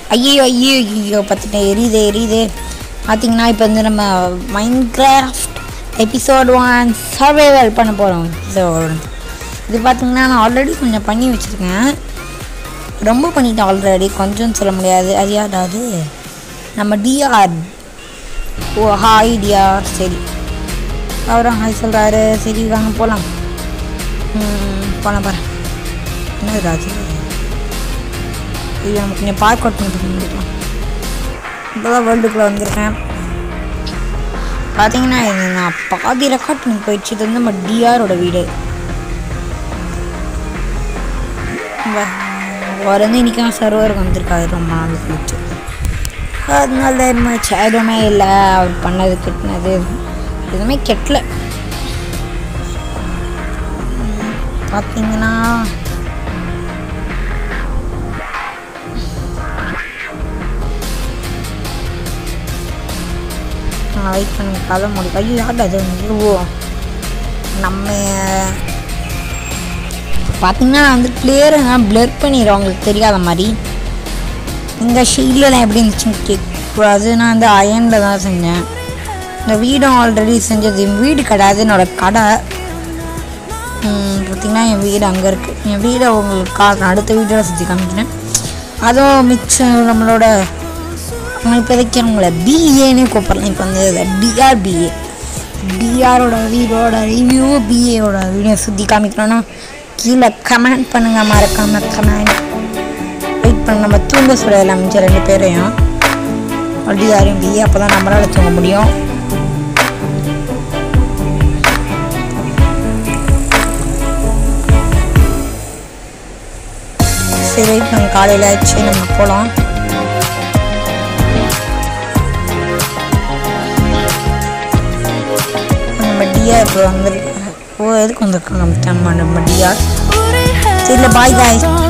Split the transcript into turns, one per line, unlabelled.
ஐயோ ஐயோ ஐயோ பார்த்துட்டேன் எரியுது எரியுது பார்த்தீங்கன்னா இப்போ வந்து நம்ம Minecraft episode one survival பண்ண போகிறோம் எபிசோட் இது பார்த்தீங்கன்னா நான் ஆல்ரெடி கொஞ்சம் பண்ணி வச்சுருக்கேன் ரொம்ப பண்ணிட்டேன் ஆல்ரெடி கொஞ்சம் சொல்ல முடியாது அது யாராவது நம்ம டிஆர் ஓ ஹாய் டிஆர் சரி அவரும் ஹாய் சொல்கிறாரு சரி வாங்க போகலாம் போகலாம் பாரு என்ன ராஜு இது நமக்கு கொஞ்சம் பார்க் அவுட் பண்ணிட்டு முடிக்கலாம் இப்போ தான் வேர்ல்டுக்குள்ளே வந்திருக்கேன் பார்த்தீங்கன்னா இது நான் பாதி ரெக்கார்ட் பண்ணி போயிடுச்சு இது வந்து நம்ம டிஆரோட வீடு அவர் வந்து இன்றைக்கி தான் சர்வருக்கு வந்திருக்காரு ரொம்ப நாள் கழிச்சு அதனால மச் எதுவுமே இல்லை அவர் பண்ணது கெட்டினது எதுவுமே கெட்டல உம், பார்த்தீங்கன்னா நான் வெயிட் பண்ணி கதை முடி ஐயோ யார் அது ஓ நம்ம பார்த்தீங்கன்னா நான் வந்து பிளேயரை நான் பிளர் பண்ணிடுறேன் உங்களுக்கு தெரியாத மாதிரி இந்த ஷீல்டில் எப்படி இருந்துச்சுன்னு கேட்கக்கூடாது நான் வந்து அயனில் தான் செஞ்சேன் இந்த வீடும் ஆல்ரெடி செஞ்சது என் வீடு கிடையாது என்னோட கடை ம், பார்த்தீங்கன்னா என் வீடு அங்கே இருக்குது என் வீடை உங்களுக்கு காட்டுறேன் அடுத்த வீடியோவில் சுற்றி காமிக்கிறேன் அதுவும் மிச்சம் நம்மளோட நம்ம இப்போதைக்கு அவங்கள பிஏன்னு கூப்பிடலாம் இப்போ வந்து டிஆர் பிஏ டிஆரோட வீடோட ரிவ்யூ பிஏவோட வீடியோ சுற்றி காமிக்கணும்னா கீழே கமெண்ட் பண்ணுங்கள் மறக்காம கமெண்ட் வெயிட் பண்ண நம்ம தூங்க சொல்லலாம் மிச்சம் ரெண்டு பேரையும் டிஆரையும் பிஏ அப்போ தான் நம்மளால் தூங்க முடியும் சரி வெயிட் பண்ண காலையில் ஆச்சு நம்ம போகலாம் நம்ம டிஆர் இப்போ வந்து ஓ எதுக்கு வந்திருக்கோம் நம்ம நம்ம நம்ம டிஆர் சரி பாய் காய்